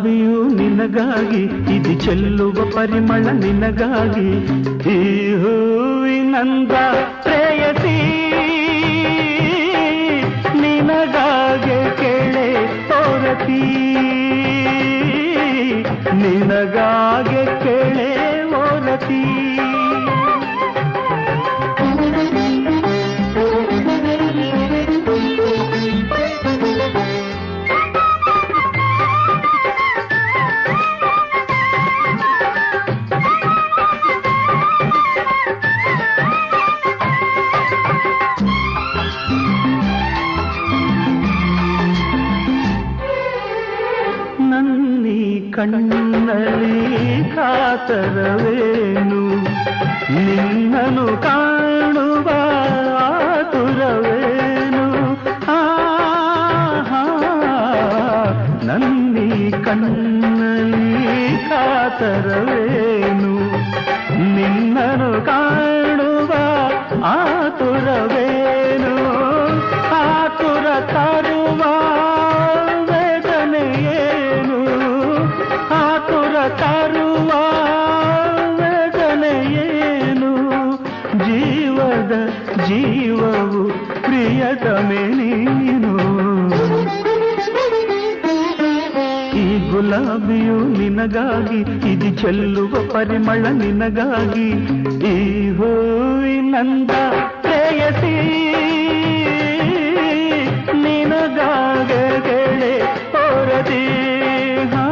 ಗುಲಾಬಿಯು ನಿನಗಾಗಿ ಇದು ಚೆಲ್ಲುವ ಪರಿಮಳ ನಿನಗಾಗಿ ಈ ಹೂವಿನಂದ ಪ್ರೇಯಸಿ ನಿನಗಾಗೆ ಕೇಳೆ ಓರತಿ ನಿನಗಾಗೆ ಕೇಳೆ ಓರತಿ ನನ್ನಿ ಕಣ್ಣಲ್ಲಿ ಕಾತರವೇನು ನಿನ್ನನು ಕಾಣುವ ಆತುರವೇನು ಆಹಾ, ನನ್ನಿ ಕಣ್ಣಲ್ಲಿ ಕಾತರವೇನು ನಿನ್ನನು ಕಾಣುವ ಆತುರವೇನು ಆತುರ ತರುವ ವೇದನೆಯೇನು ಆತುರ ತರುವ ವೇದನೆಯೇನು ಜೀವದ ಜೀವವು ಪ್ರಿಯತಮೆ ನೀನು ಈ ಗುಲಾಬಿಯು ನಿನಗಾಗಿ ಇದು ಚೆಲ್ಲುವ ಪರಿಮಳ ನಿನಗಾಗಿ ಈ ಹೂವಿನಂದ ಪ್ರೇಯಸಿ ನಿನಗಾಗೆ ಗೆಳೆ ಓರದಿ ಹಾ,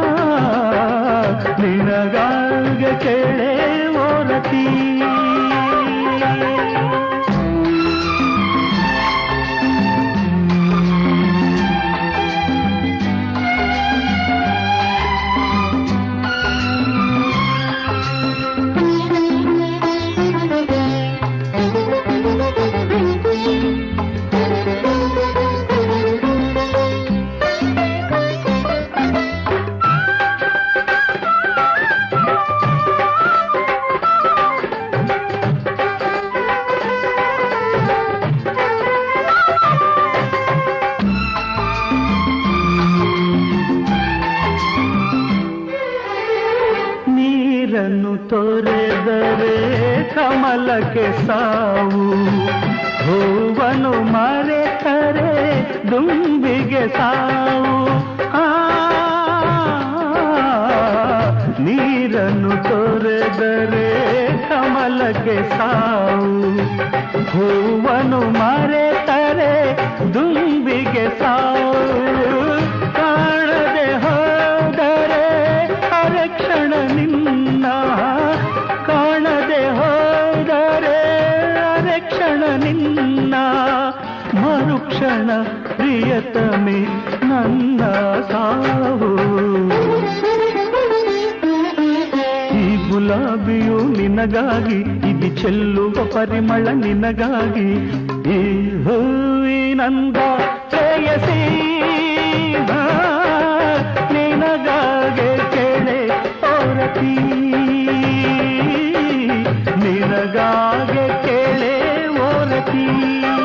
ನಿನಗಾಗೆ ಕೇಳೆ ಓರತಿ ನೀರನ್ನು ತೊರೆದರೆ ಕಮಲಕ್ಕೆ ಸಾವು ಹೂವನು ಮರೆತರೆ ದುಂಬಿಗೆ ಸಾವು ಆ, ನೀರನ್ನು ತೊರೆದರೆ ಕಮಲಕ್ಕೆ ಸಾವು ಹೂವನು ಮರೆತರೆ ದುಂಬಿಗೆ ಸಾವು ಕಾಣದೆ ಹೋದರೆ ಅರಕ್ಷಣ ನಿನ್ನ ಕಾಣದೆ ಹೋದರೆ ಅರಕ್ಷಣ ನಿನ್ನ ಮರುಕ್ಷಣ ಪ್ರಿಯತಮೆ ನನ್ನ ಸಾವು ಈ ಗುಲಾಬಿಯು ನಿನಗಾಗಿ ಇದು ಚೆಲ್ಲುವ ಪರಿಮಳ ನಿನಗಾಗಿ ಈ ಹೂವಿನಂದ ಪ್ರೇಯಸಿ ಆ, ನಿನಗಾಗೆ ಕೇಳೆ ಓರತಿ ನಿನಗಾಗೆ ಕೇಳೆ ಓರತಿ